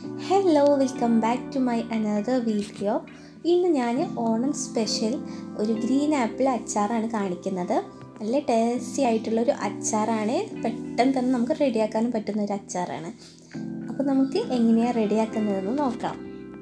hello welcome back to my another video ഇന്ന് ഞാൻ Onam special ഒരു ഗ്രീൻ ആപ്പിൾ അച്ചാറാണ് കാണിക്കുന്നത് നല്ല ടേസ്റ്റി ആയിട്ടുള്ളൊരു അച്ചാറാണ് പെട്ടെന്ന് തന്നെ നമുക്ക് റെഡിയാക്കാനും പറ്റുന്ന ഒരു അച്ചാറാണ് അപ്പോൾ നമുക്ക് എങ്ങനെയാണ് റെഡിയാക്കുന്നതെന്ന് നോക്കാം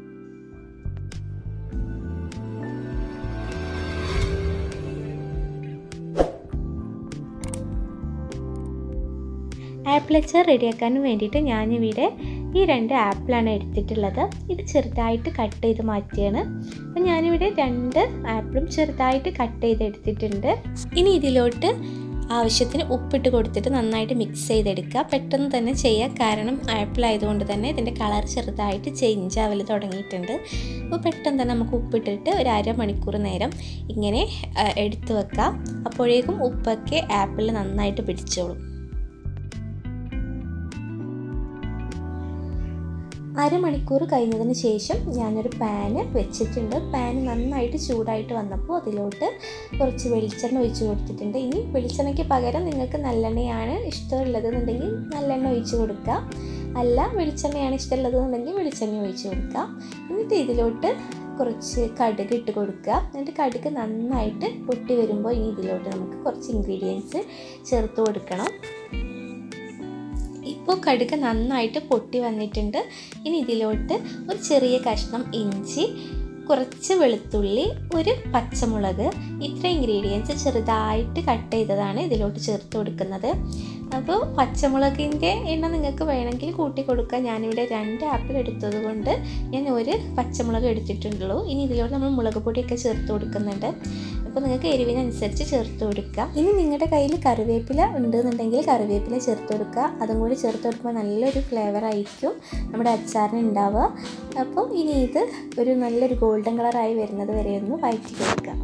ആപ്പിൾ അച്ചാർ റെഡിയാക്കാൻ വേണ്ടിയിട്ട് ഞാനിവിടെ ഈ രണ്ട് ആപ്പിളാണ് എടുത്തിട്ടുള്ളത് ഇത് ചെറുതായിട്ട് കട്ട് ചെയ്ത് മാറ്റിയാണ് അപ്പം ഞാനിവിടെ രണ്ട് ആപ്പിളും ചെറുതായിട്ട് കട്ട് ചെയ്ത് എടുത്തിട്ടുണ്ട് ഇനി ഇതിലോട്ട് ആവശ്യത്തിന് ഉപ്പിട്ട് കൊടുത്തിട്ട് നന്നായിട്ട് മിക്സ് ചെയ്തെടുക്കുക പെട്ടെന്ന് തന്നെ ചെയ്യുക കാരണം ആപ്പിൾ ആയതുകൊണ്ട് തന്നെ ഇതിൻ്റെ കളർ ചെറുതായിട്ട് ചേഞ്ച് ആവൽ തുടങ്ങിയിട്ടുണ്ട് അപ്പോൾ പെട്ടെന്ന് തന്നെ നമുക്ക് ഉപ്പിട്ടിട്ട് ഒരു അരമണിക്കൂർ നേരം ഇങ്ങനെ എടുത്തു വെക്കുക അപ്പോഴേക്കും ഉപ്പൊക്കെ ആപ്പിളിൽ നന്നായിട്ട് പിടിച്ചോളും അരമണിക്കൂർ കഴിഞ്ഞതിന് ശേഷം ഞാനൊരു പാന് വെച്ചിട്ടുണ്ട് പാന് നന്നായിട്ട് ചൂടായിട്ട് വന്നപ്പോൾ അതിലോട്ട് കുറച്ച് വെളിച്ചെണ്ണ ഒഴിച്ച് കൊടുത്തിട്ടുണ്ട് ഇനി വെളിച്ചെണ്ണയ്ക്ക് പകരം നിങ്ങൾക്ക് നല്ലെണ്ണയാണ് ഇഷ്ടമുള്ളത് എന്നുണ്ടെങ്കിൽ നല്ലെണ്ണ ഒഴിച്ച് കൊടുക്കുക അല്ല വെളിച്ചെണ്ണയാണ് ഇഷ്ടമുള്ളത് എന്നുണ്ടെങ്കിൽ വെളിച്ചെണ്ണ ഒഴിച്ച് കൊടുക്കുക എന്നിട്ട് ഇതിലോട്ട് കുറച്ച് കടുക് ഇട്ട് കൊടുക്കുക എന്നിട്ട് കടുക് നന്നായിട്ട് പൊട്ടി വരുമ്പോൾ ഇനി ഇതിലോട്ട് നമുക്ക് കുറച്ച് ഇൻഗ്രീഡിയൻസ് ചേർത്ത് കൊടുക്കണം ഇപ്പോൾ കടുക് നന്നായിട്ട് പൊട്ടി വന്നിട്ടുണ്ട് ഇനി ഇതിലോട്ട് ഒരു ചെറിയ കഷ്ണം ഇഞ്ചി കുറച്ച് വെളുത്തുള്ളി ഒരു പച്ചമുളക് ഇത്ര ഇൻഗ്രീഡിയൻസ് ചെറുതായിട്ട് കട്ട് ചെയ്തതാണ് ഇതിലോട്ട് ചേർത്ത് കൊടുക്കുന്നത് അപ്പോൾ പച്ചമുളകിൻ്റെ എണ്ണ നിങ്ങൾക്ക് വേണമെങ്കിൽ കൂട്ടി കൊടുക്കുക ഞാനിവിടെ രണ്ട് ആപ്പിൾ എടുത്തത് കൊണ്ട് ഞാൻ ഒരു പച്ചമുളക് എടുത്തിട്ടുള്ളൂ ഇനി ഇതിലോട്ട് നമ്മൾ മുളക് പൊടിയൊക്കെ ചേർത്ത് കൊടുക്കുന്നുണ്ട് അപ്പോൾ നിങ്ങൾക്ക് എരിവിനനുസരിച്ച് ചേർത്ത് കൊടുക്കുക ഇനി നിങ്ങളുടെ കയ്യിൽ കറിവേപ്പില ഉണ്ടെന്നുണ്ടെങ്കിൽ കറിവേപ്പില ചേർത്ത് കൊടുക്കുക അതും കൂടി ചേർത്ത് കൊടുക്കുമ്പോൾ നല്ലൊരു ഫ്ലേവർ ആയിരിക്കും നമ്മുടെ അച്ചാറിന് ഉണ്ടാവുക അപ്പോൾ ഇനി ഇത് ഒരു നല്ലൊരു ഗോൾഡൻ കളറായി വരുന്നത് വരെ ഒന്ന് വഴറ്റി കൊടുക്കുക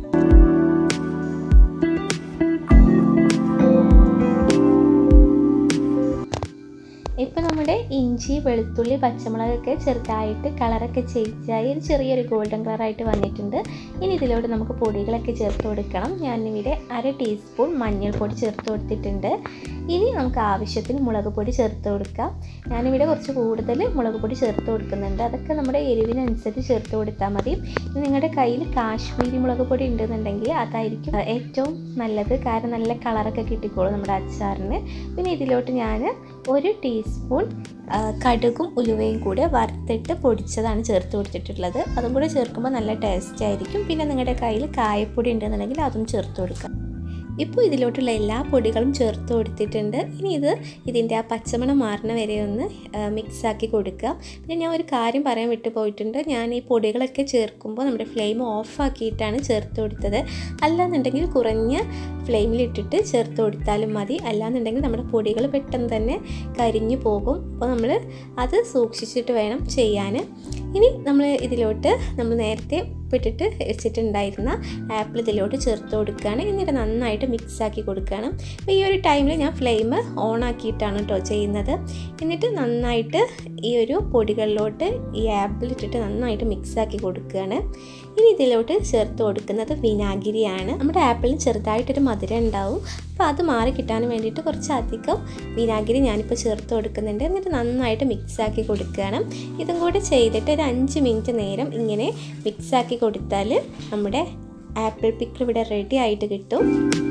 ഇപ്പോൾ നമ്മുടെ ഇഞ്ചി വെളുത്തുള്ളി പച്ചമുളകൊക്കെ ചെറുതായിട്ട് കളറൊക്കെ ചേഞ്ചായി ഒരു ചെറിയൊരു ഗോൾഡൻ കളറായിട്ട് വന്നിട്ടുണ്ട് ഇനി ഇതിലോട്ട് നമുക്ക് പൊടികളൊക്കെ ചേർത്ത് കൊടുക്കണം ഞാനിവിടെ അര ടീസ്പൂൺ മഞ്ഞൾപ്പൊടി ചേർത്ത് കൊടുത്തിട്ടുണ്ട് ഇനി നമുക്ക് ആവശ്യത്തിന് മുളക് പൊടി ചേർത്ത് കൊടുക്കാം ഞാനിവിടെ കുറച്ച് കൂടുതൽ മുളക് പൊടി ചേർത്ത് കൊടുക്കുന്നുണ്ട് അതൊക്കെ നമ്മുടെ എരിവിനനുസരിച്ച് ചേർത്ത് കൊടുത്താൽ മതി നിങ്ങളുടെ കയ്യിൽ കാശ്മീരി മുളക് പൊടി ഉണ്ടെന്നുണ്ടെങ്കിൽ അതായിരിക്കും ഏറ്റവും നല്ലത് കാരണം നല്ല കളറൊക്കെ കിട്ടിക്കോളും നമ്മുടെ അച്ചാറിന് പിന്നെ ഇതിലോട്ട് ഞാൻ ഒരു ടീസ്പൂൺ കടുകും ഉലുവയും കൂടെ വറുത്തിട്ട് പൊടിച്ചതാണ് ചേർത്ത് കൊടുത്തിട്ടുള്ളത് അതും കൂടെ ചേർക്കുമ്പോൾ നല്ല ടേസ്റ്റ് ആയിരിക്കും പിന്നെ നിങ്ങളുടെ കയ്യിൽ കായപ്പൊടി ഉണ്ടെന്നുണ്ടെങ്കിൽ അതും ചേർത്ത് കൊടുക്കാം ഇപ്പോൾ ഇതിലോട്ടുള്ള എല്ലാ പൊടികളും ചേർത്ത് കൊടുത്തിട്ടുണ്ട് ഇനി ഇത് ഇതിൻ്റെ ആ പച്ചമണം മാറുന്ന വരെ ഒന്ന് മിക്സാക്കി കൊടുക്കുക പിന്നെ ഞാൻ ഒരു കാര്യം പറയാൻ വിട്ടു പോയിട്ടുണ്ട് ഞാൻ ഈ പൊടികളൊക്കെ ചേർക്കുമ്പോൾ നമ്മുടെ ഫ്ലെയിം ഓഫാക്കിയിട്ടാണ് ചേർത്ത് കൊടുത്തത് അല്ലാന്നുണ്ടെങ്കിൽ കുറഞ്ഞ ഫ്ലെയിമിലിട്ടിട്ട് ചേർത്ത് കൊടുത്താലും മതി അല്ലാന്നുണ്ടെങ്കിൽ നമ്മുടെ പൊടികൾ പെട്ടെന്ന് തന്നെ കരിഞ്ഞു പോകും അപ്പോൾ നമ്മൾ അത് സൂക്ഷിച്ചിട്ട് വേണം ചെയ്യാൻ ഇനി നമ്മൾ ഇതിലോട്ട് നമ്മൾ നേരത്തെ ഉപ്പിട്ടിട്ട് വെച്ചിട്ടുണ്ടായിരുന്ന ആപ്പിൾ ഇതിലോട്ട് ചേർത്ത് കൊടുക്കുകയാണ് എന്നിട്ട് നന്നായിട്ട് മിക്സ് ആക്കി കൊടുക്കുകയാണ് അപ്പോൾ ഈ ഒരു ടൈമിൽ ഞാൻ ഫ്ലെയിം ഓൺ ആക്കിയിട്ടാണ് കേട്ടോ ചെയ്യുന്നത് എന്നിട്ട് നന്നായിട്ട് ഈ ഒരു പൊടികളിലോട്ട് ഈ ആപ്പിൾ ഇട്ടിട്ട് നന്നായിട്ട് മിക്സ് ആക്കി കൊടുക്കുകയാണ് ഇനി ഇതിലോട്ട് ചേർത്ത് കൊടുക്കുന്നത് വിനാഗിരിയാണ് നമ്മുടെ ആപ്പിളിന് ചെറുതായിട്ടൊരു മധുരം ഉണ്ടാവും അപ്പോൾ അത് മാറി കിട്ടാൻ വേണ്ടിയിട്ട് കുറച്ച് അധികം വിനാഗിരി ഞാനിപ്പോൾ ചേർത്ത് കൊടുക്കുന്നുണ്ട് എന്നിട്ട് നന്നായിട്ട് മിക്സ് ആക്കി കൊടുക്കുകയാണ് ഇതും കൂടി ചെയ്തിട്ട് ഒരു അഞ്ച് മിനിറ്റ് നേരം ഇങ്ങനെ മിക്സ് ആക്കി കൊടുത്താൽ നമ്മുടെ ആപ്പിൾ പിക്കിൾ ഇവിടെ റെഡി ആയിട്ട് കിട്ടും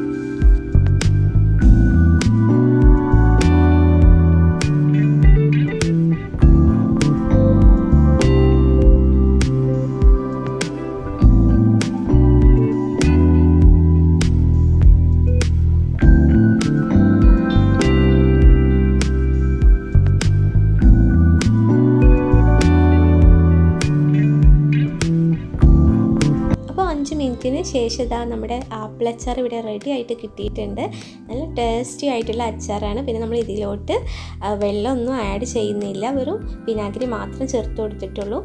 അഞ്ച് മിനിറ്റിന് ശേഷം ഇതാ നമ്മുടെ ആപ്പിൾ അച്ചാർ ഇവിടെ റെഡി ആയിട്ട് കിട്ടിയിട്ടുണ്ട് നല്ല ടേസ്റ്റി ആയിട്ടുള്ള അച്ചാറാണ് പിന്നെ നമ്മൾ ഇതിലോട്ട് വെള്ളമൊന്നും ആഡ് ചെയ്യുന്നില്ല വെറും വിനാഗിരി മാത്രം ചേർത്ത് കൊടുത്തിട്ടുള്ളൂ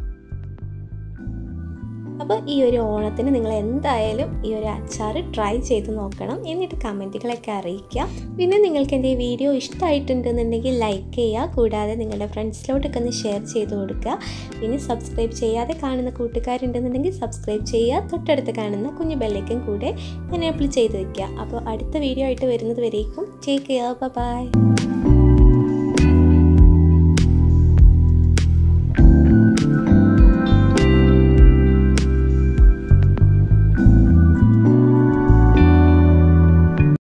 അപ്പോൾ ഈ ഒരു ഓണത്തിന് നിങ്ങൾ എന്തായാലും ഈ ഒരു അച്ചാർ ട്രൈ ചെയ്ത് നോക്കണം എന്നിട്ട് കമൻറ്റുകളൊക്കെ അറിയിക്കുക പിന്നെ നിങ്ങൾക്ക് എൻ്റെ ഈ വീഡിയോ ഇഷ്ടമായിട്ടുണ്ടെന്നുണ്ടെങ്കിൽ ലൈക്ക് ചെയ്യുക കൂടാതെ നിങ്ങളുടെ ഫ്രണ്ട്സിലോട്ടൊക്കെ ഒന്ന് ഷെയർ ചെയ്ത് കൊടുക്കുക പിന്നെ സബ്സ്ക്രൈബ് ചെയ്യാതെ കാണുന്ന കൂട്ടുകാരുണ്ടെന്നുണ്ടെങ്കിൽ സബ്സ്ക്രൈബ് ചെയ്യുക തൊട്ടടുത്ത് കാണുന്ന കുഞ്ഞു ബെല്ലേക്കും കൂടെ എനേബിൾ ചെയ്ത് വയ്ക്കുക അപ്പോൾ അടുത്ത വീഡിയോ ആയിട്ട് വരുന്നത് വരേക്കും ടേക്ക് കെയർ ബൈ